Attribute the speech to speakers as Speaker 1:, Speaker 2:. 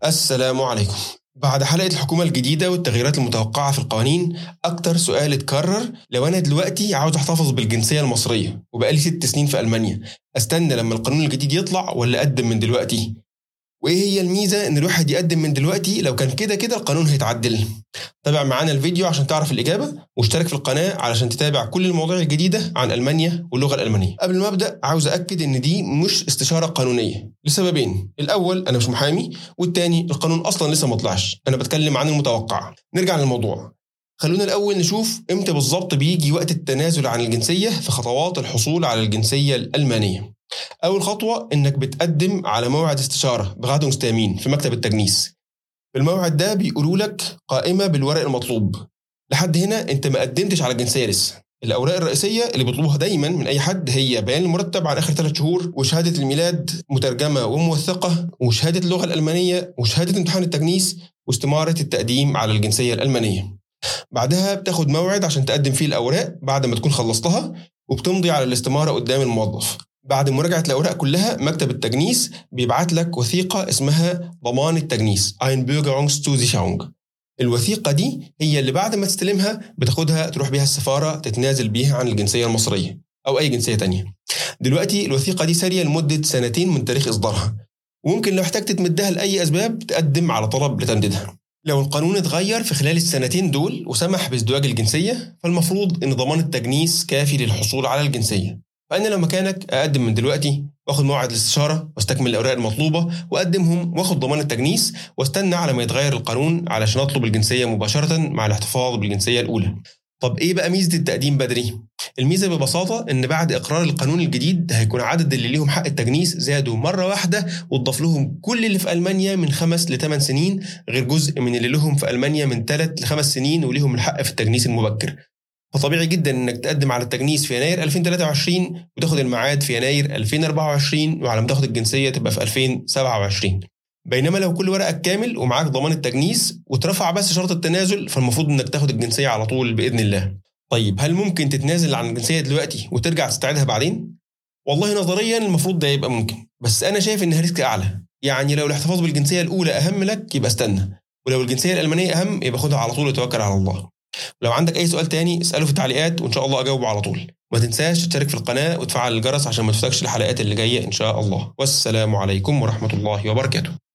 Speaker 1: السلام عليكم بعد حلقة الحكومة الجديدة والتغييرات المتوقعة في القوانين أكتر سؤال اتكرر لو أنا دلوقتي عاوز أحتفظ بالجنسية المصرية وبقالي ست سنين في ألمانيا أستنى لما القانون الجديد يطلع ولا أقدم من دلوقتي؟ وايه هي الميزه ان الواحد يقدم من دلوقتي لو كان كده كده القانون هيتعدل تابع معانا الفيديو عشان تعرف الاجابه واشترك في القناه علشان تتابع كل المواضيع الجديده عن المانيا واللغه الالمانيه قبل ما ابدا عاوز اكد ان دي مش استشاره قانونيه لسببين الاول انا مش محامي والتاني القانون اصلا لسه ما طلعش انا بتكلم عن المتوقع نرجع للموضوع خلونا الأول نشوف إمتى بالظبط بيجي وقت التنازل عن الجنسية في خطوات الحصول على الجنسية الألمانية أول خطوة إنك بتقدم على موعد استشارة بغادونستامين في مكتب التجنيس في الموعد ده بيقولوا لك قائمة بالورق المطلوب لحد هنا أنت ما قدمتش على الجنسية لسه الأوراق الرئيسية اللي بيطلبوها دايما من أي حد هي بيان المرتب عن آخر ثلاث شهور وشهادة الميلاد مترجمة وموثقة وشهادة اللغة الألمانية وشهادة امتحان التجنيس واستمارة التقديم على الجنسية الألمانية بعدها بتاخد موعد عشان تقدم فيه الأوراق بعد ما تكون خلصتها وبتمضي على الاستمارة قدام الموظف بعد مراجعة الأوراق كلها مكتب التجنيس بيبعت لك وثيقة اسمها ضمان التجنيس Einbürgerungszusichrung الوثيقة دي هي اللي بعد ما تستلمها بتاخدها تروح بيها السفارة تتنازل بيها عن الجنسية المصرية أو أي جنسية تانية دلوقتي الوثيقة دي سارية لمدة سنتين من تاريخ إصدارها وممكن لو احتجت تمدها لأي أسباب تقدم على طلب لتمديدها لو القانون اتغير في خلال السنتين دول وسمح بازدواج الجنسية فالمفروض إن ضمان التجنيس كافي للحصول على الجنسية فأنا لو مكانك أقدم من دلوقتي واخد موعد الاستشارة واستكمل الأوراق المطلوبة وأقدمهم واخد ضمان التجنيس واستنى على ما يتغير القانون علشان أطلب الجنسية مباشرة مع الاحتفاظ بالجنسية الأولى. طب إيه بقى ميزة التقديم بدري؟ الميزة ببساطة إن بعد إقرار القانون الجديد هيكون عدد اللي ليهم حق التجنيس زادوا مرة واحدة وتضاف لهم كل اللي في ألمانيا من خمس لثمان سنين غير جزء من اللي لهم في ألمانيا من ثلاث لخمس سنين وليهم الحق في التجنيس المبكر فطبيعي جدا انك تقدم على التجنيس في يناير 2023 وتاخد الميعاد في يناير 2024 وعلى ما تاخد الجنسيه تبقى في 2027 بينما لو كل ورقك كامل ومعاك ضمان التجنيس وترفع بس شرط التنازل فالمفروض انك تاخد الجنسيه على طول باذن الله. طيب هل ممكن تتنازل عن الجنسيه دلوقتي وترجع تستعيدها بعدين؟ والله نظريا المفروض ده يبقى ممكن بس انا شايف انها ريسك اعلى يعني لو الاحتفاظ بالجنسيه الاولى اهم لك يبقى استنى ولو الجنسيه الالمانيه اهم يبقى خدها على طول وتوكل على الله. لو عندك اي سؤال تاني اساله في التعليقات وان شاء الله اجاوبه على طول ما تنساش تشترك في القناه وتفعل الجرس عشان ما تفوتكش الحلقات اللي جايه ان شاء الله والسلام عليكم ورحمه الله وبركاته